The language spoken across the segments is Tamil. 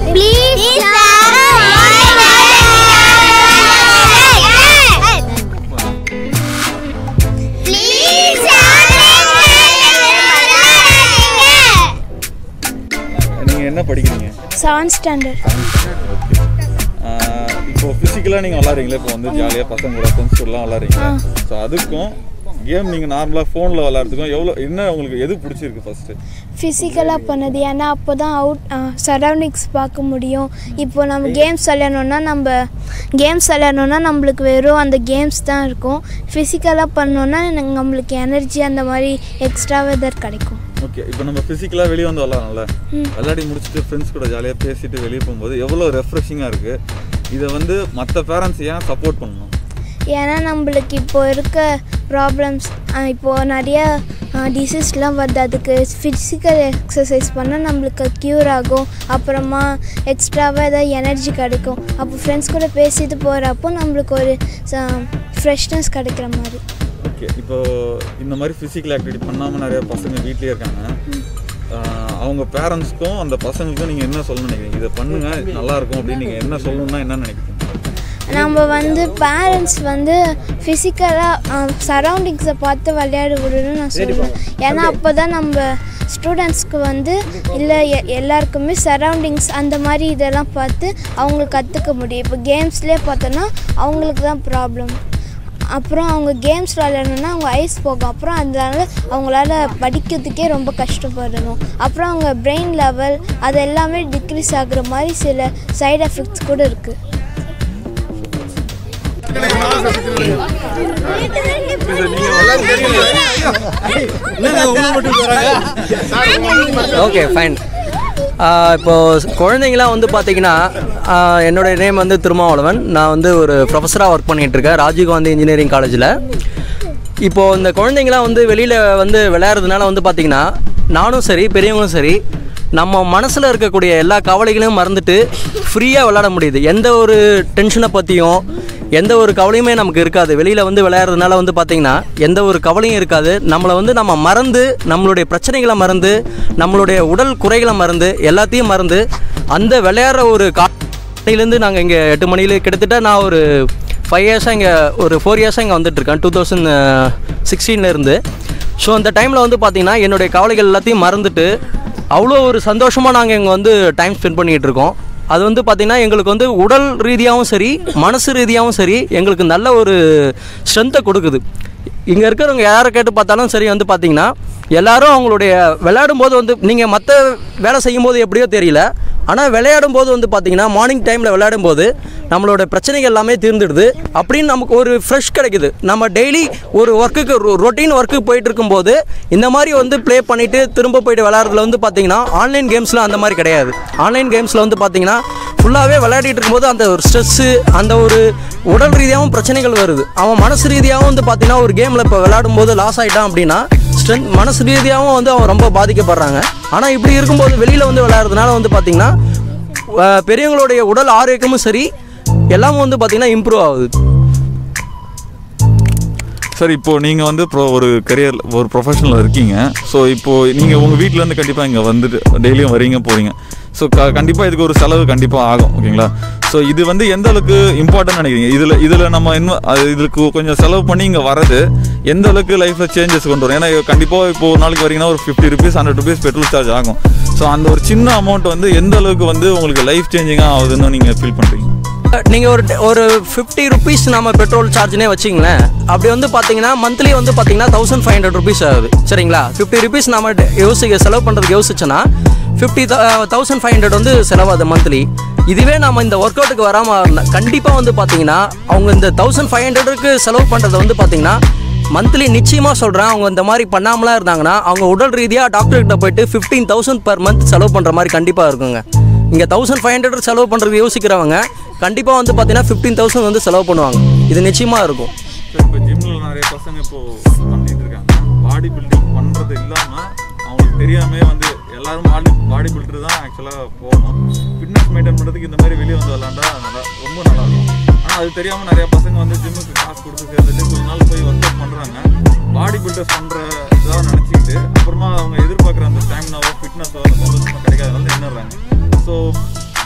ப்ளீஸ் நீங்கள் என்ன படிக்கிறீங்க செவன்த் ஸ்டாண்டர்ட் ஓகே இப்போ ஃபிசிக்கலாக நீங்கள் விளாட்றீங்களே இப்போ வந்து ஜாலியாக பசங்க கூட ஃப்ரெண்ட்ஸ் கூடலாம் விளாட்றீங்க ஸோ அதுக்கும் கேம் நீங்கள் நார்மலாக ஃபோனில் விளாட்றதுக்கும் எவ்வளோ என்ன உங்களுக்கு எது பிடிச்சிருக்கு ஃபஸ்ட்டு ஃபிசிக்கலாக பண்ணது ஏன்னா அப்போ தான் அவுட் சரௌண்டிங்ஸ் பார்க்க முடியும் இப்போ நம்ம கேம்ஸ் விளையாடணுன்னா நம்ம கேம்ஸ் விளையாடணுன்னா நம்மளுக்கு வெறும் அந்த கேம்ஸ் தான் இருக்கும் ஃபிசிக்கலாக பண்ணோன்னா எனக்கு நம்மளுக்கு எனர்ஜி அந்த மாதிரி எக்ஸ்ட்ரா வெதர் கிடைக்கும் ஓகே இப்போ நம்ம ஃபிசிக்கலாக வெளியே வந்து விளாட்றோம்ல விளையாடி முடிச்சுட்டு ஃப்ரெண்ட்ஸ் கூட ஜாலியாக பேசிட்டு வெளியே போகும்போது எவ்வளோ ரெஃப்ரெஷிங்காக இருக்குது இதை வந்து மற்ற பேரண்ட்ஸ் ஏன் சப்போர்ட் பண்ணணும் ஏன்னா நம்மளுக்கு இப்போ இருக்க ப்ராப்ளம்ஸ் இப்போது நிறைய டிசீஸ்லாம் வருது அதுக்கு ஃபிசிக்கல் எக்ஸசைஸ் பண்ணால் நம்மளுக்கு க்யூர் ஆகும் அப்புறமா எக்ஸ்ட்ராவாக ஏதாவது எனர்ஜி கிடைக்கும் அப்போ ஃப்ரெண்ட்ஸ் கூட பேசிட்டு போகிறப்போ நம்மளுக்கு ஒரு ஃப்ரெஷ்னஸ் கிடைக்கிற மாதிரி ஓகே இப்போ இந்த மாதிரி ஃபிசிக்கல் ஆக்டிவிட்டி பண்ணாமல் நிறைய பசங்க வீட்லேயே இருக்காங்க ஆஹ் அவங்க பேரண்ட்ஸ்க்கும் அந்த பசங்களுக்கும் நீங்கள் என்ன சொல்லணும்னு நினைக்கிறீங்க இதை பண்ணுங்க நல்லா இருக்கும் அப்படின்னு நீங்கள் என்ன சொல்லணும்னா என்ன நினைக்கிறீங்க நம்ம வந்து பேரண்ட்ஸ் வந்து ஃபிசிக்கலாக சரௌண்டிங்ஸை பார்த்து விளையாட விடணும்னு நான் சொல்லுவேன் ஏன்னா அப்போ தான் நம்ம ஸ்டூடெண்ட்ஸ்க்கு வந்து இல்லை எ- எல்லாருக்குமே சரௌண்டிங்ஸ் அந்த மாதிரி இதெல்லாம் பார்த்து அவங்களுக்கு கற்றுக்க முடியும் இப்போ கேம்ஸ்லேயே பார்த்தோன்னா அவங்களுக்கு தான் ப்ராப்ளம் அப்புறம் அவங்க கேம்ஸ் விளையாடணுன்னா அவங்க ஐஸ் போகும் அப்புறம் அதனால அவங்களால படிக்கிறதுக்கே ரொம்ப கஷ்டப்படணும் அப்புறம் அவங்க பிரெயின் லெவல் அது எல்லாமே டிக்ரீஸ் ஆகுற மாதிரி சில சைடு எஃபெக்ட்ஸ் கூட இருக்குது ஓகே ஃபைன் இப்போது குழந்தைங்களாம் வந்து பார்த்தீங்கன்னா ஆஹ் என்னுடைய நேம் வந்து திருமாவளவன் நான் வந்து ஒரு ப்ரொஃபஸராக ஒர்க் பண்ணிகிட்டு இருக்கேன் ராஜீவ்காந்தி இன்ஜினியரிங் காலேஜில் இப்போது இந்த குழந்தைங்களாம் வந்து வெளியில் வந்து விளையாடுறதுனால வந்து பார்த்திங்கன்னா நானும் சரி பெரியவங்களும் சரி நம்ம மனசில் இருக்கக்கூடிய எல்லா கவலைகளையும் மறந்துட்டு ஃப்ரீயாக விளையாட முடியுது எந்த ஒரு டென்ஷனை பற்றியும் எந்த ஒரு கவலையுமே நமக்கு இருக்காது வெளியில் வந்து விளையாடுறதுனால வந்து பார்த்திங்கன்னா எந்த ஒரு கவலையும் இருக்காது நம்மளை வந்து நம்ம மறந்து நம்மளுடைய பிரச்சனைகளை மறந்து நம்மளுடைய உடல் குறைகளை மறந்து எல்லாத்தையும் மறந்து அந்த விளையாடுற ஒரு காலையிலேருந்து நாங்கள் இங்கே எட்டு மணியில் கிட்டத்தட்ட நான் ஒரு ஃபைவ் இயர்ஸாக இங்கே ஒரு ஃபோர் இயர்ஸாக இங்கே வந்துட்டுருக்கேன் டூ தௌசண்ட் சிக்ஸ்டீன்லேருந்து ஸோ அந்த டைமில் வந்து பார்த்திங்கன்னா என்னுடைய கவலைகள் எல்லாத்தையும் மறந்துட்டு அவ்வளோ ஒரு சந்தோஷமாக நாங்கள் இங்கே வந்து டைம் ஸ்பெண்ட் பண்ணிகிட்டு இருக்கோம் அது வந்து பார்த்திங்கன்னா எங்களுக்கு வந்து உடல் ரீதியாகவும் சரி மனசு ரீதியாகவும் சரி எங்களுக்கு நல்ல ஒரு ஸ்ட்ரென்த்தை கொடுக்குது இங்கே இருக்கிறவங்க யாரை கேட்டு பார்த்தாலும் சரி வந்து பார்த்தீங்கன்னா எல்லாரும் அவங்களுடைய விளையாடும் போது வந்து நீங்கள் மற்ற வேலை செய்யும் போது எப்படியோ தெரியல ஆனால் விளையாடும் போது வந்து பார்த்தீங்கன்னா மார்னிங் டைமில் விளையாடும் போது நம்மளோட பிரச்சனைகள் எல்லாமே தீர்ந்துடுது அப்படின்னு நமக்கு ஒரு ஃப்ரெஷ் கிடைக்குது நம்ம டெய்லி ஒரு ஒர்க்குக்கு ரொட்டீன் ஒர்க்குக்கு போயிட்டு இருக்கும்போது இந்த மாதிரி வந்து ப்ளே பண்ணிவிட்டு திரும்ப போயிட்டு விளையாடுறதுல வந்து பார்த்தீங்கன்னா ஆன்லைன் கேம்ஸில் அந்த மாதிரி கிடையாது ஆன்லைன் கேம்ஸில் வந்து பார்த்தீங்கன்னா ஃபுல்லாகவே விளையாடிட்டு இருக்கும்போது அந்த ஒரு ஸ்ட்ரெஸ்ஸு அந்த ஒரு உடல் ரீதியாகவும் பிரச்சனைகள் வருது அவன் மனசு ரீதியாகவும் வந்து பார்த்தீங்கன்னா ஒரு கேமில் இப்போ விளையாடும் போது லாஸ் ஆகிட்டான் அப்படின்னா ஸ்ட்ரென்த் மனசு ரீதியாகவும் வந்து அவன் ரொம்ப பாதிக்கப்படுறாங்க ஆனால் இப்படி இருக்கும்போது வெளியில் வந்து விளையாடுறதுனால வந்து பார்த்தீங்கன்னா அஹ், பெரியவங்களுடைய உடல் ஆரோக்கியமும் சரி எல்லாமும் வந்து பார்த்தீங்கன்னா இம்ப்ரூவ் ஆகுது சார் இப்போ நீங்கள் வந்து ப்ரோ ஒரு கரியர் ஒரு ப்ரொஃபஷனில் இருக்கீங்க ஸோ இப்போ நீங்கள் உங்கள் வீட்டிலேருந்து கண்டிப்பாக இங்கே வந்துட்டு டெய்லியும் வரீங்க போகிறீங்க ஸோ க கண்டிப்பாக இதுக்கு ஒரு செலவு கண்டிப்பாக ஆகும் ஓகேங்களா ஸோ இது வந்து எந்த அளவுக்கு இம்பார்ட்டன்ட் நினைக்கிறீங்க இதில் இதில் நம்ம இன்னும் அது இதுக்கு கொஞ்சம் செலவு பண்ணி இங்கே வரது எந்த அளவுக்கு லைஃப்பில் சேஞ்சஸ் கொண்டு வரும் ஏன்னா கண்டிப்பாக இப்போ ஒரு நாளைக்கு வரீங்கன்னா ஒரு fifty rupees hundred rupees petrol charge ஆகும் ஸோ அந்த ஒரு சின்ன அமௌண்ட் வந்து எந்த அளவுக்கு வந்து உங்களுக்கு லைஃப் சேஞ்சிங்காக ஆகுதுன்னு நீங்கள் ஃபீல் பண்ணுறீங்க நீங்கள் ஒரு ஒரு ஃபிஃப்டி ருபீஸ் நம்ம பெட்ரோல் சார்ஜ்னே வச்சிங்களேன் அப்படி வந்து பார்த்தீங்கன்னா மந்த்லி வந்து பார்த்தீங்கன்னா தௌசண்ட் ஃபைவ் ஹண்ட்ரட் ருபீஸ் ஆகுது சரிங்களா ஃபிஃப்டி ருபீஸ் நம்ம டெ- யோசிக்க செலவு பண்ணுறதுக்கு யோசிச்சோன்னா ஃபிஃப்டி தௌசண்ட் ஃபைவ் ஹண்ட்ரட் வந்து செலவாகுது மந்த்லி இதுவே நம்ம இந்த ஒர்க் அவுட்டுக்கு வராமல் கண்டிப்பாக வந்து பார்த்தீங்கன்னா அவங்க இந்த தௌசண்ட் ஃபைவ் ஹண்ட்ரடுக்கு செலவு பண்ணுறதை வந்து பார்த்தீங்கன்னா மந்த்லி நிச்சயமாக சொல்கிறேன் அவங்க இந்த மாதிரி பண்ணாமலாம் இருந்தாங்கன்னா அவங்க உடல் ரீதியாக டாக்டர்கிட்ட போயிட்டு ஃபிஃப்டீன் தௌசண்ட் பர் மந்த் செலவு பண்ணுற மாதிரி கண்டிப்பாக இருக்குங்க இங்கே தௌசண்ட் ஃபைவ் ஹண்ட்ரட் செலவு பண்ணுறது யோசிக்கிறவங்க கண்டிப்பாக வந்து பார்த்தீங்கன்னா ஃபிஃப்டீன் தௌசண்ட் வந்து செலவு பண்ணுவாங்க இது நிச்சயமாக இருக்கும் சார் இப்போ ஜிம்மில் நிறைய பசங்க இப்போ பண்ணிட்டு இருக்காங்க பாடி பில்டிங் பண்ணுறது இல்லாமல் அவங்களுக்கு தெரியாமே வந்து எல்லாரும் பாடி பாடி பில்டர் தான் ஆக்சுவலாக போகணும் ஃபிட்னஸ் மெயின்டைன் பண்ணுறதுக்கு இந்த மாதிரி வெளியே வந்து விளாண்டா நல்லா ரொம்ப நல்லா இருக்கும் ஆனால் அது தெரியாமல் நிறைய பசங்க வந்து ஜிம்முக்கு காசு கொடுத்து சேர்ந்துட்டு கொஞ்ச நாள் போய் ஒர்க் அவுட் பண்ணுறாங்க பாடி பில்டர்ஸ் பண்ணுற இதாக நினச்சிக்கிட்டு அப்புறமா அவங்க எதிர்பார்க்குற அந்த ஸ்டாமினாவோ ஃபிட்னஸோ அந்த சந்தோஷமோ கிடைக்காதனால நின்றுறாங்க ஸோ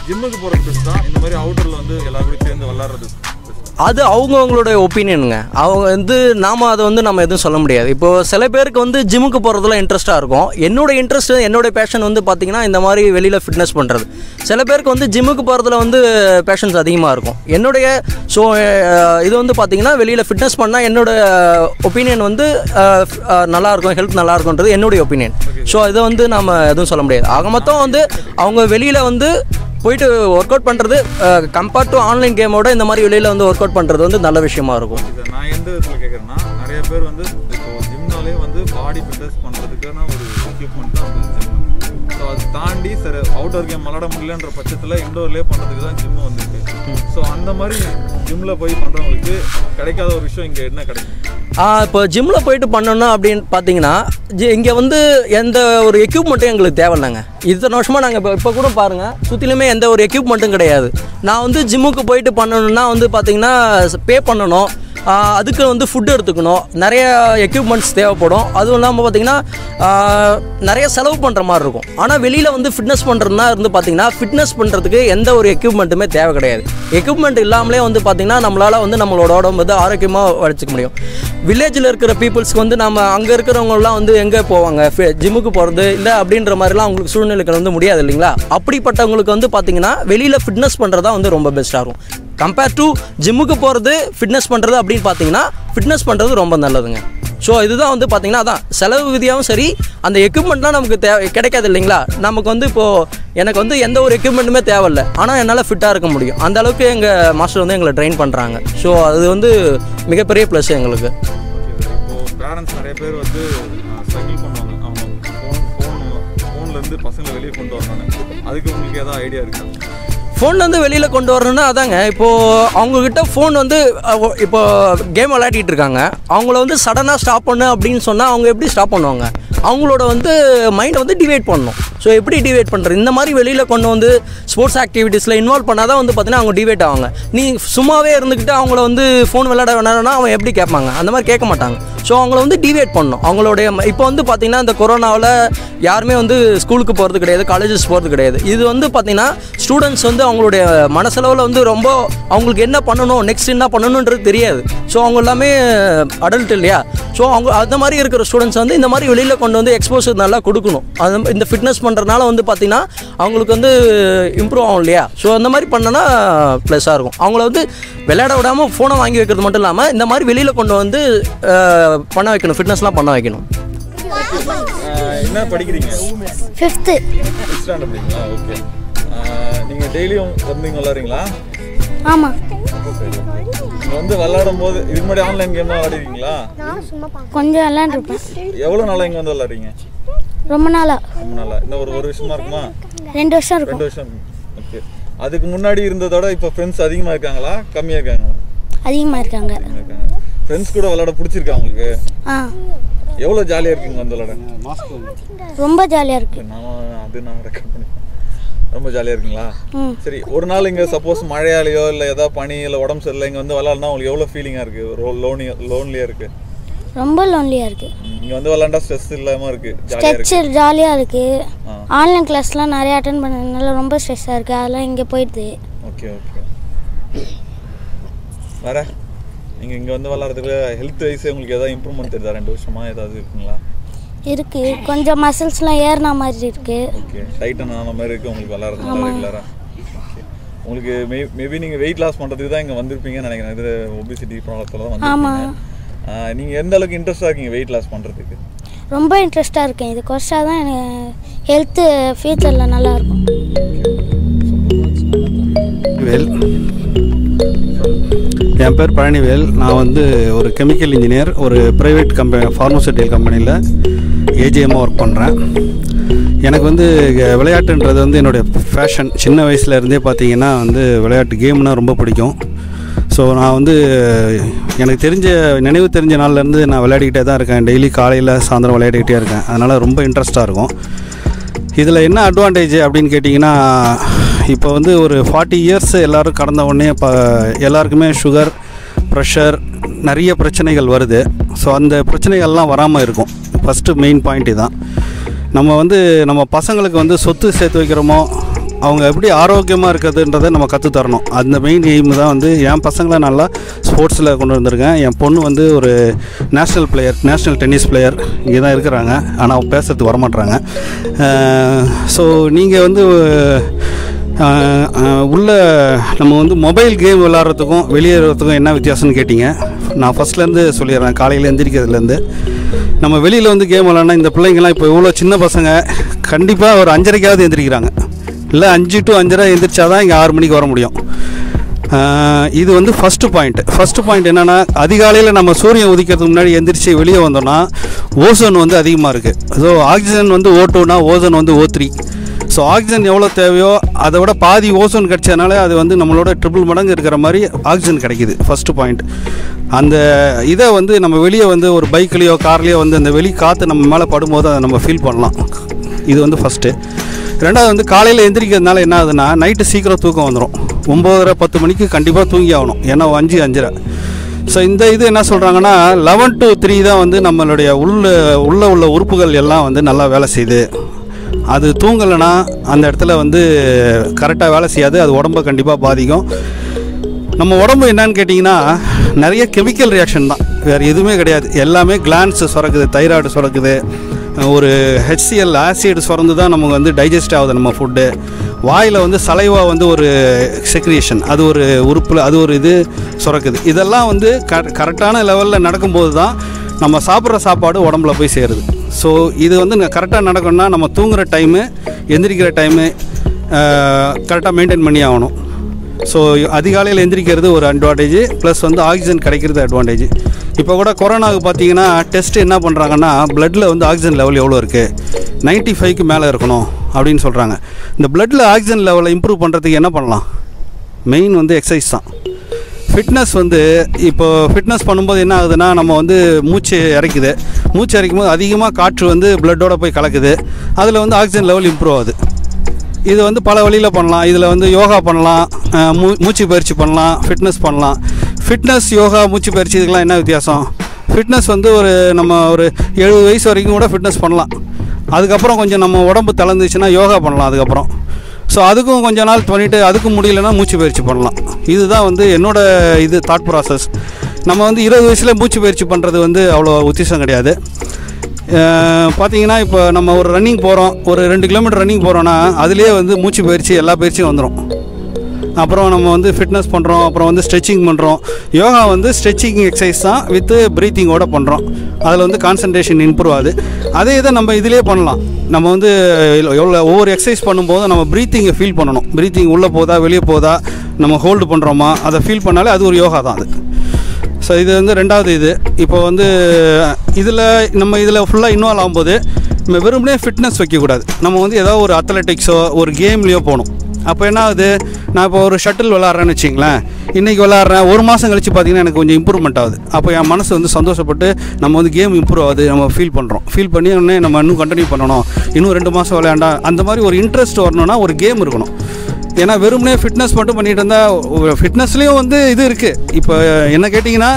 ஜிம்முக்கு போகிறது பெஸ்ட் தான் இந்த மாதிரி அவுட்டரில் வந்து எல்லாரும் கூட சேர்ந்து விளாட்றது அது அவங்கவுங்களுடைய ஒப்பீனியனுங்க அவங்க வந்து நாம் அதை வந்து நம்ம எதுவும் சொல்ல முடியாது இப்போது சில பேருக்கு வந்து ஜிம்முக்கு போகிறதுல இன்ட்ரெஸ்ட்டாக இருக்கும் என்னோட இன்ட்ரெஸ்ட் என்னோட பேஷன் வந்து பார்த்திங்கன்னா இந்த மாதிரி வெளியில் ஃபிட்னஸ் பண்ணுறது சில பேருக்கு வந்து ஜிம்முக்கு போகிறதுல வந்து பேஷன்ஸ் அதிகமாக இருக்கும் என்னுடைய ஸோ இது வந்து பார்த்திங்கன்னா வெளியில் ஃபிட்னஸ் பண்ணால் என்னோட ஒப்பீனியன் வந்து அஹ், அஹ், நல்லா இருக்கும் ஹெல்த் நல்லா இருக்கும்ன்றது என்னுடைய ஒப்பீனியன் ஸோ இதை வந்து நம்ம எதுவும் சொல்ல முடியாது ஆக மொத்தம் வந்து அவங்க வெளியில் வந்து போயிட்டு ஒர்க் அவுட் பண்ணுறது கம்பேர்ட் டு ஆன்லைன் கேமோட இந்த மாதிரி வெளியில் வந்து ஒர்க் அவுட் பண்ணுறது வந்து நல்ல விஷயமா இருக்கும் இதை நான் எந்த விதத்தில் கேட்குறேன்னா நிறைய பேர் வந்து இப்போ ஜிம்னாலே வந்து பாடி ஃபிட்னஸ் பண்ணுறதுக்கான ஒரு எக்யூப்மெண்ட் தான் வந்து ஜிம் ஸோ அதை தாண்டி சரி அவுட்டோர் கேம் விளாட முடியலன்ற பட்சத்தில் இண்டோர்லேயே பண்ணுறதுக்கு தான் ஜிம்மு வந்திருக்கு ஸோ அந்த மாதிரி ஜிம்மில் போய் பண்ணுறவங்களுக்கு கிடைக்காத ஒரு விஷயம் இங்கே என்ன கிடைக்கும் இப்போ ஜிம்மில் போயிட்டு பண்ணணும் அப்படின்னு பார்த்தீங்கன்னா இங்கே வந்து எந்த ஒரு எக்யூப்மெண்ட்டும் எங்களுக்கு தேவையில்லைங்க இத்தனை வருஷமாக நாங்கள் இப்போ இப்போ கூட பாருங்கள் சுற்றிலுமே எந்த ஒரு எக்யூப்மெண்ட்டும் கிடையாது நான் வந்து ஜிம்முக்கு போயிட்டு பண்ணணும்னா வந்து பார்த்தீங்கன்னா பே பண்ணணும் ஆஹ் அதுக்கு வந்து ஃபுட் எடுத்துக்கணும் நிறைய எக்யூப்மெண்ட்ஸ் தேவைப்படும் அதுவும் இல்லாமல் பார்த்தீங்கன்னா ஆஹ் நிறைய செலவு பண்ணுற மாதிரி இருக்கும் ஆனால் வெளியில் வந்து ஃபிட்னஸ் பண்ணுறதுனா இருந்து பார்த்தீங்கன்னா ஃபிட்னஸ் பண்ணுறதுக்கு எந்த ஒரு எக்யூப்மெண்ட்டுமே தேவை கிடையாது எக்யூப்மெண்ட் இல்லாமலே வந்து பார்த்தீங்கன்னா நம்மளால் வந்து நம்மளோட உடம்பு வந்து ஆரோக்கியமாக வச்சுக்க முடியும் வில்லேஜில் இருக்கிற பீப்புள்ஸ்க்கு வந்து நம்ம அங்கே இருக்கிறவங்கலாம் வந்து எங்கே போவாங்க ஜிம்முக்கு போகிறது இல்லை அப்படின்ற மாதிரிலாம் அவங்களுக்கு சூழ்நிலைகள் வந்து முடியாது இல்லைங்களா அப்படிப்பட்டவங்களுக்கு வந்து பார்த்தீங்கன்னா வெளியில் ஃபிட்னஸ் பண்ணுறதா வந்து ரொம்ப பெஸ்ட்டாக இருக்கும் கம்பேர் டு ஜிம்முக்கு போகிறது ஃபிட்னஸ் பண்ணுறது அப்படின்னு பார்த்தீங்கன்னா ஃபிட்னஸ் பண்ணுறது ரொம்ப நல்லதுங்க ஸோ இதுதான் வந்து பார்த்தீங்கன்னா அதான் செலவு விதியாகவும் சரி அந்த எக்யூப்மெண்ட்லாம் நமக்கு தேவை கிடைக்காது இல்லைங்களா நமக்கு வந்து இப்போது எனக்கு வந்து எந்த ஒரு எக்யூப்மெண்ட்டுமே தேவையில்ல ஆனால் என்னால் ஃபிட்டாக இருக்க முடியும் அந்த அளவுக்கு எங்கள் மாஸ்டர் வந்து எங்களை ட்ரெயின் பண்ணுறாங்க ஸோ அது வந்து மிகப்பெரிய ப்ளஸ் எங்களுக்கு ஓகே இப்போ பேரண்ட்ஸ் நிறைய பேர் வந்து ஸ்ட்ரகிள் பண்ணுவாங்க அவங்க ஃபோன் ஃபோன் ஃபோன்லேருந்து பசங்களை வெளியே கொண்டு வரணும் அதுக்கு உங்களுக்கு ஏதாவது ஐடியா இருக்கா ஃபோன்லேருந்து வெளியில் கொண்டு வரணும்னா அதாங்க இப்போது அவங்கக்கிட்ட ஃபோன் வந்து அஹ், இப்போ கேம் விளையாடிட்டு இருக்காங்க அவங்கள வந்து சடனாக ஸ்டாப் பண்ணு அப்படின்னு சொன்னால் அவங்க எப்படி ஸ்டாப் பண்ணுவாங்க அவங்களோட வந்து மைண்டை வந்து டிவைட் பண்ணணும் ஸோ எப்படி டிவைட் பண்ணுறது இந்த மாதிரி வெளியில் கொண்டு வந்து ஸ்போர்ட்ஸ் ஆக்டிவிட்டீஸில் இன்வால்வ் பண்ணால் தான் வந்து பார்த்தீங்கன்னா அவங்க டிவைட் ஆவாங்க நீ சும்மாவே இருந்துக்கிட்டு அவங்கள வந்து ஃபோன் விளையாட வேணாம்னா அவன் எப்படி கேட்பாங்க அந்த மாதிரி கேட்க மாட்டாங்க ஸோ அவங்கள வந்து டிவைட் பண்ணணும் அவங்களுடைய ம- இப்போ வந்து பார்த்தீங்கன்னா இந்த கொரோனாவில் யாருமே வந்து ஸ்கூலுக்கு போகிறது கிடையாது காலேஜஸ் போகிறது கிடையாது இது வந்து பார்த்தீங்கன்னா ஸ்டூடெண்ட்ஸ் வந்து அவங்களுடைய மனசளவில் வந்து ரொம்ப அவங்களுக்கு என்ன பண்ணணும் நெக்ஸ்ட் என்ன பண்ணணுன்றது தெரியாது ஸோ அவங்க எல்லாமே அடல்ட் இல்லையா ஸோ அவங்க அந்த மாதிரி இருக்கிற ஸ்டூடெண்ட்ஸ் வந்து இந்த மாதிரி வெளியில் கொண்டு வந்து எக்ஸ்போசர் நல்லா கொடுக்கணும் அது இந்த ஃபிட்னஸ் பண்ணுறதுனால வந்து பார்த்தீங்கன்னா அவங்களுக்கு வந்து இம்ப்ரூவ் ஆகும் இல்லையா ஸோ அந்த மாதிரி பண்ணனா ப்ளஸ்ஸாக இருக்கும் அவங்கள வந்து விளையாட விடாமல் ஃபோனை வாங்கி வைக்கிறது மட்டும் இல்லாமல் இந்த மாதிரி வெளியில் கொண்டு வந்து அஹ், பண்ண வைக்கணும் ஃபிட்னஸ்லாம் பண்ண வைக்கணும் என்ன படிக்கிறீங்க ஃபிஃப்த்து சிக்ஸ் ஸ்டாண்டர்ட் படிக்கிறீங்களா ஓகே நீங்கள் டெய்லியும் வந்து இங்கே விளாட்றீங்களா ஆமாம் சரி நீங்கள் வந்து விளாடும் போது இதுக்கு முன்னாடி ஆன்லைன் கேம்லாம் விளாடிருக்கீங்களா கொஞ்சம் விளாண்டுருப்பேன் எவ்வளோ நாளாக இங்கே வந்து விளாட்றீங்க ரொம்ப நாளாக ரொம்ப நாளாக இன்னும் ஒரு ஒரு வருஷமா இருக்குமா ரெண்டு வருஷம் இருக்கும் ரெண்டு வருஷம் ஓகே அதுக்கு முன்னாடி இருந்ததோட இப்போ ஃப்ரெண்ட்ஸ் அதிகமாக இருக்காங்களா கம்மியாக இருக்காங்களா அதிகமாக இருக்காங்க கம்மியாக இருக்காங்க ஃப்ரெண்ட்ஸ் கூட விளாட பிடிச்சிருக்கா உங்களுக்கு ஆ எவ்வளோ ஜாலியாக இருக்குங்க வந்து விளாட ரொம்ப ஜாலியாக இருக்கு நான் அது நான் ரெக்கார்ட் பண்ணி ரொம்ப ஜாலியாக இருக்குங்களா ம் சரி ஒரு நாள் இங்கே சப்போஸ் மழையாலையோ இல்லை ஏதாவது பனி இல்லை உடம்பு சரியில்லை இங்கே வந்து விளாட்னா உங்களுக்கு எவ்வளோ ஃபீலிங்காக இருக்குது லோனி லோன்லியாக இருக்குது ரொம்ப லோன்லியாக இருக்குது இங்கே வந்து விளாண்டா ஸ்ட்ரெஸ் இல்லாமல் இருக்குது ஜாலியாக இருக்குது ஸ்ட்ரெச் ஜாலியாக இருக்குது ஆ. ஆன்லைன் கிளாஸ்லாம் நிறைய அட்டன் பண்ணதுனால ரொம்ப ஸ்ட்ரெஸ்ஸாக இருக்குது அதெல்லாம் இங்கே போயிடுது ஓகே ஓகே வேற நீங்கள் இங்கே வந்து விளாட்றதுக்கு ஹெல்த் வைஸ் உங்களுக்கு ஏதாவது இம்ப்ரூவ்மெண்ட் தெரியுதா ரெண்டு வருஷமா ஏதாவது இருக்குங்களா இருக்குது கொஞ்சம் மசில்ஸ்லாம் ஏறின மாதிரி இருக்குது ஓகே டைட்டன் ஆன மாதிரி இருக்குது உங்களுக்கு விளாட்றதுனால ரெகுலராக உங்களுக்கு மே மேபி நீங்கள் வெயிட் லாஸ் பண்ணுறதுக்கு தான் இங்கே வந்திருப்பீங்கன்னு நினைக்கிறேன் இது ஒபிசிட்டி ப்ராப்ளத்தில் தான் வந்திருப்பீங்க நீங்கள் எந்த அளவுக்கு இன்ட்ரெஸ்டாக இருக்கீங்க வெயிட் லாஸ் பண்ணுறதுக்கு ரொம்ப இன்ட்ரெஸ்டாக இருக்கேன் இது குறைச்சா தான் எனக்கு ஹெல்த்து ஃப்யூச்சரில் நல்லாயிருக்கும் வேல் என் பேர் பழனிவேல் நான் வந்து ஒரு கெமிக்கல் இன்ஜினியர் ஒரு ப்ரைவேட் கம்பெனி ஃபார்மசூட்டிக்கல் கம்பெனியில் ஏஜிஎம்மாக ஒர்க் பண்ணுறேன் எனக்கு வந்து க- விளையாட்டுன்றது வந்து என்னுடைய ஃபேஷன் சின்ன வயசுல இருந்தே பார்த்தீங்கன்னா வந்து விளையாட்டு கேம்னால் ரொம்ப பிடிக்கும் ஸோ நான் வந்து எனக்கு தெரிஞ்ச நினைவு தெரிஞ்ச நாள்லேருந்து நான் விளையாடிக்கிட்டே தான் இருக்கேன் டெய்லி காலையில் சாயந்தரம் விளையாடிக்கிட்டே இருக்கேன் அதனால் ரொம்ப இன்ட்ரெஸ்ட்டாக இருக்கும் இதில் என்ன அட்வான்டேஜ் அப்படின்னு கேட்டிங்கன்னா இப்போ வந்து ஒரு ஃபார்ட்டி இயர்ஸ் எல்லோரும் கடந்த உடனே இப்போ எல்லாருக்குமே சுகர் ப்ரெஷர் நிறைய பிரச்சனைகள் வருது ஸோ அந்த பிரச்சனைகள்லாம் வராமல் இருக்கும் ஃபஸ்ட்டு மெயின் பாயிண்ட் இதுதான் நம்ம வந்து நம்ம பசங்களுக்கு வந்து சொத்து சேர்த்து வைக்கிறோமோ அவங்க எப்படி ஆரோக்கியமாக இருக்கிறதுன்றதை நம்ம கற்றுத் தரணும் அந்த மெயின் எய்ம் தான் வந்து என் பசங்களை நல்லா ஸ்போர்ட்ஸில் கொண்டு வந்திருக்கேன் என் பொண்ணு வந்து ஒரு national player national tennis player இங்கே தான் இருக்கிறாங்க ஆனால் அவங்க பேசுறதுக்கு வரமாட்றாங்க ஸோ நீங்கள் வந்து ஆஹ் ஆஹ் உள்ள நம்ம வந்து மொபைல் கேம் விளாட்றதுக்கும் வெளியேறதுக்கும் என்ன வித்தியாசம்னு கேட்டிங்க நான் ஃபஸ்ட்லேருந்து சொல்லிடுறேன் காலையில் எந்திரிக்கிறதுலேருந்து நம்ம வெளியில் வந்து கேம் விளாட்னா இந்த பிள்ளைங்கள்லாம் இப்போ இவ்வளோ சின்ன பசங்க கண்டிப்பாக ஒரு அஞ்சரைக்காவது எந்திரிக்கிறாங்க இல்லை அஞ்சு டு அஞ்சரை எந்திரிச்சா தான் இங்கே ஆறு மணிக்கு வர முடியும் ஆஹ் இது வந்து ஃபஸ்ட்டு பாயிண்ட் ஃபஸ்ட்டு பாயிண்ட் என்னென்னா அதிகாலையில் நம்ம சூரியன் உதிக்கிறதுக்கு முன்னாடி எந்திரிச்சு வெளியே வந்தோம்னா ஓசோன் வந்து அதிகமாக இருக்குது ஸோ ஆக்சிஜன் வந்து ஓ டூனா ஓசோன் வந்து ஓ த்ரீ ஸோ ஆக்சிஜன் எவ்வளோ தேவையோ அதை விட பாதி ஓசோன் கிடைச்சதுனால அது வந்து நம்மளோட ட்ரிபிள் மடங்கு இருக்கிற மாதிரி ஆக்சிஜன் கிடைக்குது ஃபஸ்ட்டு பாயிண்ட் அந்த இதை வந்து நம்ம வெளியே வந்து ஒரு பைக்லேயோ கார்லேயோ வந்து அந்த வெளி காற்று நம்ம மேலே படும்போது அதை நம்ம ஃபீல் பண்ணலாம் இது வந்து ஃபஸ்ட்டு ரெண்டாவது வந்து காலையில் எந்திரிக்கிறதுனால என்ன ஆகுதுன்னா நைட்டு சீக்கிரம் தூக்கம் வந்துடும் ஒம்போதரை பத்து மணிக்கு கண்டிப்பாக தூங்கி ஆகணும் ஏன்னா அஞ்சு அஞ்சரை ஸோ இந்த இது என்ன சொல்கிறாங்கன்னா லெவன் டு த்ரீ தான் வந்து நம்மளுடைய உள்ள உள்ள உள்ள உறுப்புகள் எல்லாம் வந்து நல்லா வேலை செய்யுது அது தூங்கலைன்னா அந்த இடத்துல வந்து கரெக்டாக வேலை செய்யாது அது உடம்பை கண்டிப்பாக பாதிக்கும் நம்ம உடம்பு என்னன்னு கேட்டிங்கன்னா நிறைய கெமிக்கல் ரியாக்ஷன் தான் வேறு எதுவுமே கிடையாது எல்லாமே கிளான்ஸ் சுரக்குது தைராய்டு சுரக்குது ஒரு ஹெச்சிஎல் ஆசிட் சுரந்து தான் நமக்கு வந்து டைஜஸ்ட் ஆகுது நம்ம ஃபுட்டு வாயில் வந்து சலைவா வந்து ஒரு செக்ரியேஷன் அது ஒரு உறுப்பில் அது ஒரு இது சுரக்குது இதெல்லாம் வந்து க கரெக்டான லெவலில் நடக்கும்போது தான் நம்ம சாப்பிட்ற சாப்பாடு உடம்புல போய் சேருது ஸோ இது வந்து கரெக்டாக நடக்கணும்னா நம்ம தூங்குகிற டைமு எந்திரிக்கிற டைமு கரெக்டாக மெயின்டைன் பண்ணி ஆகணும் ஸோ அதிகாலையில் எந்திரிக்கிறது ஒரு அட்வான்டேஜ் ப்ளஸ் வந்து ஆக்சிஜன் கிடைக்கிறது அட்வான்டேஜ் இப்போ கூட கொரோனாவுக்கு பார்த்தீங்கன்னா டெஸ்ட் என்ன பண்ணுறாங்கன்னா பிளட்டில் வந்து ஆக்சிஜன் லெவல் எவ்வளோ இருக்குது நைன்ட்டி ஃபைவ்க்கு மேலே இருக்கணும் அப்படின்னு சொல்கிறாங்க இந்த பிளட்டில் ஆக்சிஜன் லெவலை இம்ப்ரூவ் பண்ணுறதுக்கு என்ன பண்ணலாம் மெயின் வந்து எக்ஸசைஸ் தான் ஃபிட்னஸ் வந்து இப்போ ஃபிட்னஸ் பண்ணும்போது என்ன ஆகுதுன்னா நம்ம வந்து மூச்சு இறைக்குது மூச்சு இறைக்கும் போது அதிகமாக காற்று வந்து பிளட்டோட போய் கலக்குது அதில் வந்து ஆக்சிஜன் லெவல் இம்ப்ரூவ் ஆகுது இது வந்து பல வழியில் பண்ணலாம் இதில் வந்து யோகா பண்ணலாம் அஹ் மூ மூச்சு பயிற்சி பண்ணலாம் ஃபிட்னஸ் பண்ணலாம் ஃபிட்னஸ் யோகா மூச்சு பயிற்சி இதுக்கெல்லாம் என்ன வித்தியாசம் ஃபிட்னஸ் வந்து ஒரு நம்ம ஒரு எழுபது வயசு வரைக்கும் கூட ஃபிட்னஸ் பண்ணலாம் அதுக்கப்புறம் கொஞ்சம் நம்ம உடம்பு தளர்ந்துச்சுன்னா யோகா பண்ணலாம் அதுக்கப்புறம் ஸோ அதுக்கும் கொஞ்ச நாள் பண்ணிவிட்டு அதுக்கும் முடியலன்னா மூச்சு பயிற்சி பண்ணலாம் இதுதான் வந்து என்னோட இது தாட் ப்ராசஸ் நம்ம வந்து இருபது வயசில் மூச்சு பயிற்சி பண்ணுறது வந்து அவ்வளோ உத்திசம் கிடையாது அஹ் பார்த்தீங்கன்னா இப்போ நம்ம ஒரு ரன்னிங் போகிறோம் ஒரு ரெண்டு கிலோமீட்டர் ரன்னிங் போகிறோன்னா அதுலேயே வந்து மூச்சு பயிற்சி எல்லா பயிற்சியும் வந்துடும் அப்புறம் நம்ம வந்து ஃபிட்னஸ் பண்ணுறோம் அப்புறம் வந்து ஸ்ட்ரெச்சிங் பண்ணுறோம் யோகா வந்து ஸ்ட்ரெச்சிங் எக்ஸசைஸ் தான் வித்து ப்ரீத்திங்கோட பண்ணுறோம் அதில் வந்து கான்சன்ட்ரேஷன் இம்ப்ரூவ் ஆகுது அதே இதை நம்ம இதிலே பண்ணலாம் நம்ம வந்து எவ்வளோ ஒவ்வொரு எக்ஸசைஸ் பண்ணும்போது நம்ம ப்ரீத்திங்கை ஃபீல் பண்ணணும் ப்ரீத்திங் உள்ளே போதா வெளியே போதா நம்ம ஹோல்டு பண்ணுறோமா அதை ஃபீல் பண்ணாலே அது ஒரு யோகா தான் அது ஸோ இது வந்து ரெண்டாவது இது இப்போ வந்து இதில் நம்ம இதில் ஃபுல்லாக இன்வால்வ் ஆகும்போது நம்ம வெறுமனே ஃபிட்னஸ் வைக்கக்கூடாது நம்ம வந்து ஏதோ ஒரு அத்லெட்டிக்ஸோ ஒரு கேம்லேயோ போகணும் அப்போ என்ன ஆகுது நான் இப்போ ஒரு ஷட்டில் விளாட்றேன்னு வச்சிங்களேன் இன்றைக்கி விளாட்றேன் ஒரு மாதம் கழிச்சு பார்த்தீங்கன்னா எனக்கு கொஞ்சம் இம்ப்ரூவ்மெண்ட் ஆகுது அப்போ என் மனசு வந்து சந்தோஷப்பட்டு நம்ம வந்து கேம் இம்ப்ரூவ் ஆகுது நம்ம ஃபீல் பண்ணுறோம் ஃபீல் பண்ணி உடனே நம்ம இன்னும் கண்டினியூ பண்ணணும் இன்னும் ரெண்டு மாதம் விளையாண்டா அந்த மாதிரி ஒரு இன்ட்ரெஸ்ட் வரணும்னா ஒரு கேம் இருக்கணும் ஏன்னா வெறுமனே ஃபிட்னஸ் மட்டும் பண்ணிட்டு இருந்தால் ஃபிட்னஸ்லேயும் வந்து இது இருக்குது இப்போ என்ன கேட்டிங்கன்னா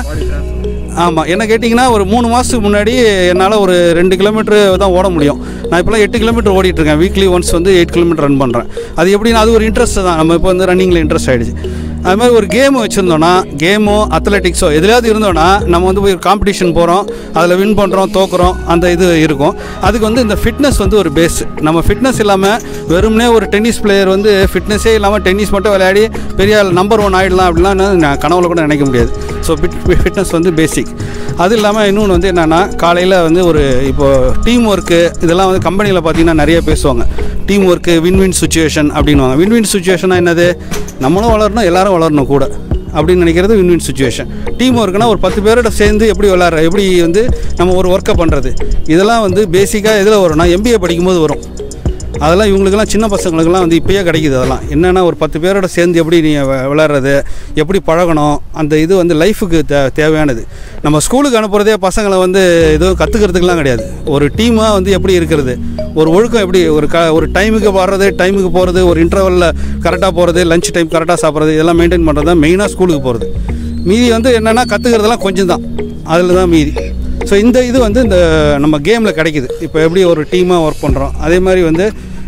ஆமாம் என்ன கேட்டிங்கன்னா ஒரு மூணு மாதத்துக்கு முன்னாடி என்னால் ஒரு ரெண்டு கிலோமீட்டர் தான் ஓட முடியும் நான் இப்போலாம் எட்டு கிலோமீட்டர் ஓடிட்டு இருக்கேன் வீக்லி ஒன்ஸ் வந்து எயிட் கிலோமீட்டர் ரன் பண்ணுறேன் அது எப்படின்னா அது ஒரு இன்ட்ரெஸ்ட் தான் நம்ம இப்போ வந்து ரன்னிங்கில் இன்ட்ரெஸ்ட் ஆகிடுச்சு அது மாதிரி ஒரு கேம் வச்சுருந்தோன்னா கேமோ அத்லெட்டிக்ஸோ எதுலையாவது இருந்தோன்னா நம்ம வந்து போய் காம்படிஷன் போகிறோம் அதில் வின் பண்ணுறோம் தோக்குறோம் அந்த இது இருக்கும் அதுக்கு வந்து இந்த ஃபிட்னஸ் வந்து ஒரு பேஸ் நம்ம ஃபிட்னஸ் இல்லாமல் வெறுமனே ஒரு டென்னிஸ் பிளேயர் வந்து ஃபிட்னஸே இல்லாமல் டென்னிஸ் மட்டும் விளையாடி பெரிய நம்பர் ஒன் ஆகிடலாம் அப்படிலாம் நான் கனவுல கூட நினைக்க முடியாது ஸோ ஃபிட்னஸ் வந்து பேசிக் அது இல்லாமல் இன்னொன்று வந்து என்னென்னா காலையில் வந்து ஒரு இப்போது டீம் ஒர்க்கு இதெல்லாம் வந்து கம்பெனியில் பார்த்தீங்கன்னா நிறைய பேசுவாங்க team work win win situation அப்படின்வாங்க வின் வின் சுச்சுவேஷனாக என்னது நம்மளும் வளரணும் எல்லாரும் வளரணும் கூட அப்படின்னு நினைக்கிறது வின் வின் சுச்சுவேஷன் டீம் ஒர்க்குனா ஒரு பத்து பேரோட சேர்ந்து எப்படி விளாட்ற எப்படி வந்து நம்ம ஒரு ஒர்க்கை பண்ணுறது இதெல்லாம் வந்து பேசிக்காக எதில் வரும்னா எம்பிஏ படிக்கும்போது வரும் அதெல்லாம் இவங்களுக்கெல்லாம் சின்ன பசங்களுக்கெல்லாம் வந்து இப்போயே கிடைக்குது அதெல்லாம் என்னென்னா ஒரு பத்து பேரோட சேர்ந்து எப்படி நீ விளாட்றது எப்படி பழகணும் அந்த இது வந்து லைஃபுக்கு தே தேவையானது நம்ம ஸ்கூலுக்கு அனுப்புகிறதே பசங்களை வந்து எதுவும் கற்றுக்கிறதுக்கெலாம் கிடையாது ஒரு டீமாக வந்து எப்படி இருக்கிறது ஒரு ஒழுக்கம் எப்படி ஒரு க ஒரு டைமுக்கு வர்றது டைமுக்கு போகிறது ஒரு இன்டர்வலில் கரெக்டாக போகிறது லஞ்ச் டைம் கரெக்டாக சாப்பிட்றது இதெல்லாம் மெயின்டைன் பண்ணுறது தான் மெயினாக ஸ்கூலுக்கு போகிறது மீதி வந்து என்னென்னா கற்றுக்கிறதெல்லாம் கொஞ்சம் தான் அதில் தான் மீதி ஸோ இந்த இது வந்து இந்த நம்ம கேமில் கிடைக்குது இப்போ எப்படி ஒரு டீமாக ஒர்க் பண்ணுறோம் அதே மாதிரி வந்து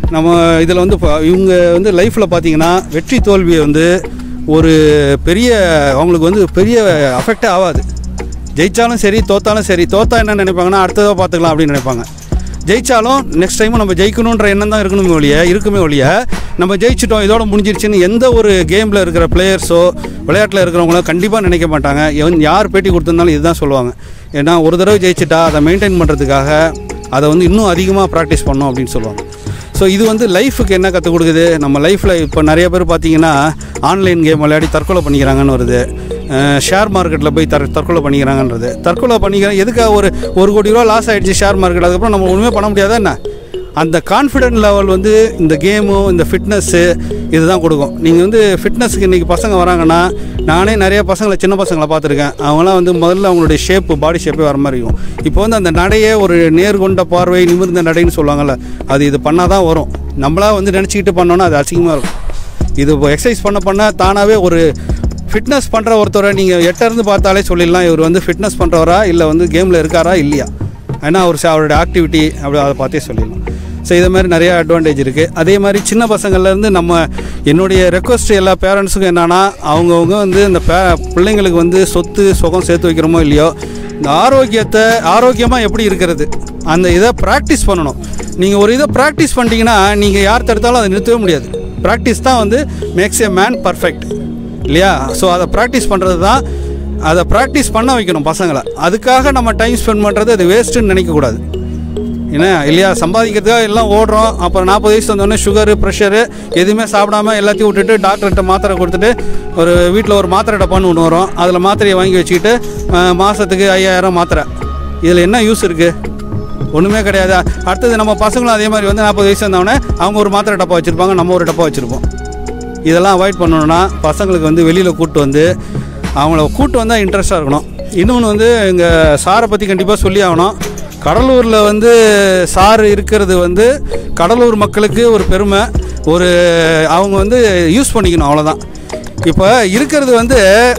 நம்ம இதில் வந்து இப்போ இவங்க வந்து லைஃப்பில் பார்த்தீங்கன்னா வெற்றி தோல்வியை வந்து ஒரு பெரிய அவங்களுக்கு வந்து பெரிய அஃபெக்டே ஆகாது ஜெயிச்சாலும் சரி தோத்தாலும் சரி தோத்தா என்ன நினைப்பாங்கன்னா அடுத்ததாக பார்த்துக்கலாம் அப்படின்னு நினைப்பாங்க ஜெயிச்சாலும் நெக்ஸ்ட் டைமும் நம்ம ஜெயிக்கணுன்ற எண்ணம் தான் இருக்கணுமே ஒழிய இருக்குமே ஒழிய நம்ம ஜெயிச்சிட்டோம் இதோட முடிஞ்சிருச்சுன்னு எந்த ஒரு கேமில் இருக்கிற பிளேயர்ஸோ விளையாட்டில் இருக்கிறவங்களோ கண்டிப்பாக நினைக்க மாட்டாங்க எவன் யார் பேட்டி கொடுத்திருந்தாலும் இதுதான் சொல்லுவாங்க ஏன்னா ஒரு தடவை ஜெயிச்சிட்டா அதை மெயின்டைன் பண்ணுறதுக்காக அதை வந்து இன்னும் அதிகமாக ப்ராக்டிஸ் பண்ணோம் அப்படின்னு சொல்லுவாங்க ஸோ இது வந்து லைஃபுக்கு என்ன கற்றுக் கொடுக்குது நம்ம லைஃப்பில் இப்போ நிறைய பேர் பார்த்தீங்கன்னா ஆன்லைன் கேம் விளையாடி தற்கொலை பண்ணிக்கிறாங்கன்னு வருது ஷேர் மார்க்கெட்டில் போய் தற் தற்கொலை பண்ணிக்கிறாங்கன்றது தற்கொலை பண்ணிக்கிறாங்க எதுக்காக ஒரு ஒரு கோடி ரூபா லாஸ் ஆகிடுச்சு ஷேர் மார்க்கெட் அதுக்கப்புறம் நம்ம ஒன்றுமே பண்ண முடியாதா என்ன அந்த கான்ஃபிடென்ட் லெவல் வந்து இந்த கேமும் இந்த ஃபிட்னஸ்ஸு இதுதான் கொடுக்கும் நீங்கள் வந்து ஃபிட்னஸ்க்கு இன்றைக்கி பசங்க வராங்கன்னா நானே நிறைய பசங்களை சின்ன பசங்களை பார்த்துருக்கேன் அவங்களாம் வந்து முதல்ல அவங்களுடைய ஷேப்பு பாடி ஷேப்பே வர மாதிரி இருக்கும் இப்போ வந்து அந்த நடையே ஒரு நேர்கொண்ட பார்வை நிமிர்ந்த நடைன்னு சொல்லுவாங்கள்ல அது இது பண்ணால் தான் வரும் நம்மளா வந்து நினச்சிக்கிட்டு பண்ணோன்னா அது அசிங்கமாக இருக்கும் இது எக்ஸசைஸ் பண்ண பண்ண தானாகவே ஒரு ஃபிட்னஸ் பண்ணுற ஒருத்தரை நீங்கள் எட்டேருந்து பார்த்தாலே சொல்லிடலாம் இவர் வந்து ஃபிட்னஸ் பண்ணுறவரா இல்லை வந்து கேமில் இருக்காரா இல்லையா ஏன்னா அவர் ச- அவருடைய ஆக்டிவிட்டி அப்படி அதை பார்த்தே சொல்லிடலாம் ஸோ இதே மாதிரி நிறைய அட்வான்டேஜ் இருக்குது அதே மாதிரி சின்ன பசங்கள்லேருந்து நம்ம என்னுடைய ரெக்வஸ்ட் எல்லா பேரண்ட்ஸுக்கும் என்னென்னா அவங்கவுங்க வந்து இந்த பே பிள்ளைங்களுக்கு வந்து சொத்து சுகம் சேர்த்து வைக்கிறோமோ இல்லையோ இந்த ஆரோக்கியத்தை ஆரோக்கியமாக எப்படி இருக்கிறது அந்த இதை ப்ராக்டிஸ் பண்ணணும் நீங்கள் ஒரு இதை ப்ராக்டிஸ் பண்ணிட்டீங்கன்னா நீங்கள் யார் தடுத்தாலும் அதை நிறுத்தவே முடியாது ப்ராக்டிஸ் தான் வந்து மேக்ஸ் ஏ மேன் பர்ஃபெக்ட் இல்லையா ஸோ அதை ப்ராக்டிஸ் பண்ணுறது தான் அதை ப்ராக்டிஸ் பண்ண வைக்கணும் பசங்களை அதுக்காக நம்ம டைம் ஸ்பெண்ட் பண்ணுறது அது வேஸ்ட்டுன்னு நினைக்கக்கூடாது என்ன இல்லையா சம்பாதிக்கிறதுக்காக எல்லாம் ஓடுறோம் அப்புறம் நாற்பது வயசு வந்தோடனே சுகரு ப்ரெஷரு எதுவுமே சாப்பிடாம எல்லாத்தையும் விட்டுட்டு டாக்டர்கிட்ட மாத்திரை கொடுத்துட்டு ஒரு வீட்டில் ஒரு மாத்திரை டப்பான்னு ஒன்று வரும் அதில் மாத்திரையை வாங்கி வச்சுக்கிட்டு அஹ், மாதத்துக்கு ஐயாயிரம் மாத்திரை இதில் என்ன யூஸ் இருக்குது ஒன்றுமே கிடையாது அடுத்தது நம்ம பசங்களும் அதே மாதிரி வந்து நாற்பது வயசு வந்தவொடனே அவங்க ஒரு மாத்திரை டப்பா வச்சுருப்பாங்க நம்ம ஒரு டப்பா வச்சுருப்போம் இதெல்லாம் அவாய்ட் பண்ணணும்னா பசங்களுக்கு வந்து வெளியில் கூட்டு வந்து அவங்கள கூட்டு வந்தால் இன்ட்ரெஸ்ட்டாக இருக்கணும் இன்னொன்று வந்து எங்கள் சாரை பற்றி கண்டிப்பாக சொல்லி ஆகணும் கடலூரில் வந்து சார் இருக்கிறது வந்து கடலூர் மக்களுக்கு ஒரு பெருமை ஒரு அவங்க வந்து யூஸ் பண்ணிக்கணும் அவ்வளோதான் இப்போ இருக்கிறது வந்து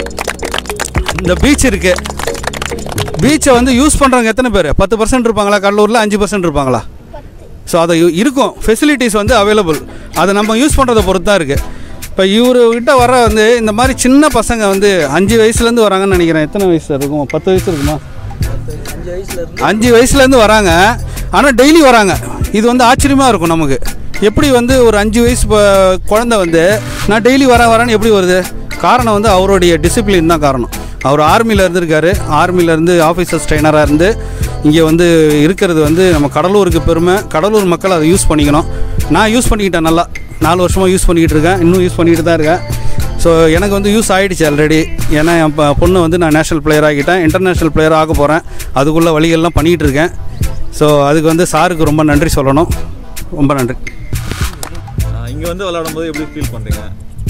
இந்த பீச் இருக்குது பீச்சை வந்து யூஸ் பண்ணுறவங்க எத்தனை பேர் பத்து பர்சன்ட் இருப்பாங்களா கடலூரில் அஞ்சு பர்சன்ட் இருப்பாங்களா ஸோ அது இ- இருக்கும் ஃபெசிலிட்டிஸ் வந்து அவைலபிள் அதை நம்ம யூஸ் பண்ணுறதை பொறுத்து தான் இருக்குது இப்போ இவர்கிட்ட வர வந்து இந்த மாதிரி சின்ன பசங்க வந்து அஞ்சு வயசுலேருந்து வராங்கன்னு நினைக்கிறேன் எத்தனை வயசு இருக்கும் பத்து வயசு இருக்குமா அஞ்சு வயசுலேருந்து வராங்க ஆனால் டெய்லி வராங்க இது வந்து ஆச்சரியமாக இருக்கும் நமக்கு எப்படி வந்து ஒரு அஞ்சு வயசு ப- குழந்தை வந்து நான் டெய்லி வரேன் வரேன்னு எப்படி வருது காரணம் வந்து அவருடைய டிசிப்ளின் தான் காரணம் அவர் ஆர்மியில் இருந்திருக்காரு ஆர்மியிலேருந்து ஆஃபீஸர்ஸ் ட்ரைனராக இருந்து இங்கே வந்து இருக்கிறது வந்து நம்ம கடலூருக்கு பெருமை கடலூர் மக்கள் அதை யூஸ் பண்ணிக்கணும் நான் யூஸ் பண்ணிக்கிட்டேன் நல்லா நாலு வருஷமாக யூஸ் பண்ணிக்கிட்டு இருக்கேன் இன்னும் யூஸ் பண்ணிக்கிட்டு தான் இருக்கேன் ஸோ எனக்கு வந்து யூஸ் ஆகிடுச்சு ஆல்ரெடி ஏன்னா என் ப- பொண்ணை வந்து நான் நேஷனல் பிளேயர் ஆகிட்டேன் இன்டர்நேஷ்னல் பிளேயர் ஆக போகிறேன் அதுக்குள்ள வழிகள்லாம் பண்ணிகிட்டு இருக்கேன் ஸோ அதுக்கு வந்து சாருக்கு ரொம்ப நன்றி சொல்லணும் ரொம்ப நன்றி இங்கே வந்து விளையாடும் போது எப்படி ஃபீல் பண்ணுறீங்க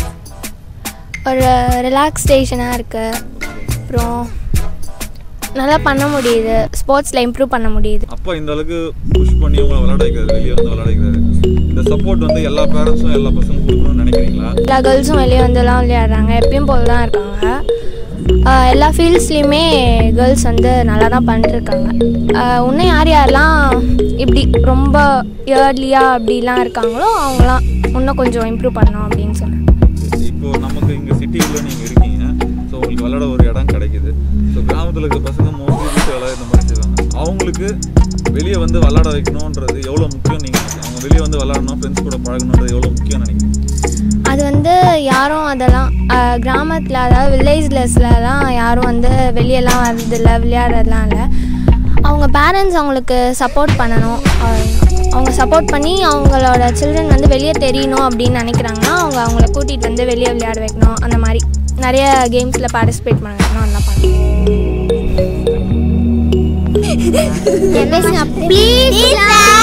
ஒரு ரிலாக்ஸ்டேஷனாக இருக்கு அப்புறம் நல்லா பண்ண முடியுது ஸ்போர்ட்ஸில் இம்ப்ரூவ் பண்ண முடியுது அப்பா இந்த அளவுக்கு புஷ் பண்ணி உங்களை விளையாட வைக்கிறாரு வெளியே வந்து விளையாட வைக்கிறாரு இந்த சப்போர்ட் வந்து எல்லா பேரண்ட்ஸும் எல்லா பசங்களும் கொடுக்கணும்னு நினைக்கிறீங்களா எல்லா கேர்ள்ஸும் வெளியே வந்துலாம் விளையாடுறாங்க எப்பயும் போல தான் இருக்காங்க ஆஹ் எல்லா ஃபீல்ட்ஸ்லேயுமே கேர்ள்ஸ் வந்து நல்லா தான் பண்ணிட்டுருக்காங்க இன்னும் யார் யாரெல்லாம் இப்படி ரொம்ப இயர்லியாக அப்படிலாம் இருக்காங்களோ அவங்களாம் இன்னும் கொஞ்சம் இம்ப்ரூவ் பண்ணணும் அப்படின்னு சொல்கிறேன் இப்போ நமக்கு இங்கே சிட்டிக்குள்ளே நீங்கள் இருக்கீங்க ஸோ உங்களுக்கு விளையாட ஒரு இடம் கிடைக்குது ஸோ கிராமத்தில் இருக்க பசங்க மோஸ்ட்லி வீட்டு விளையாட இந்த மாதிரி செய்வாங்க அவங்களுக்கு வெளியே வந்து விளையாட வைக்கணுன்றது எவ்வளோ முக்கியம் நீங்கள் அவங்க வெளியே வந்து விளையாடணும் ஃப்ரெண்ட்ஸ் கூட பழகணுன்றது எவ்வளோ முக்கியம் நினைக்கிறீங்க அது வந்து யாரும் அதெல்லாம் கிராமத்தில் அதாவது வில்லேஜ்லஸ்லலாம் யாரும் வந்து வெளியெல்லாம் வர்றதில்ல விளையாடுறதுலாம் இல்லை அவங்க பேரண்ட்ஸ் அவங்களுக்கு சப்போர்ட் பண்ணணும் அஹ் அவங்க சப்போர்ட் பண்ணி அவங்களோட சில்ட்ரன் வந்து வெளியே தெரியணும் அப்படின்னு நினைக்கிறாங்கன்னா அவங்க அவங்கள கூட்டிகிட்டு வந்து வெளியே விளையாட வைக்கணும் அந்த மாதிரி நிறைய கேம்ஸில் பார்ட்டிசிபேட் பண்ண வைக்கணும் அதெல்லாம் பண்ணணும் ப்ளீஸ்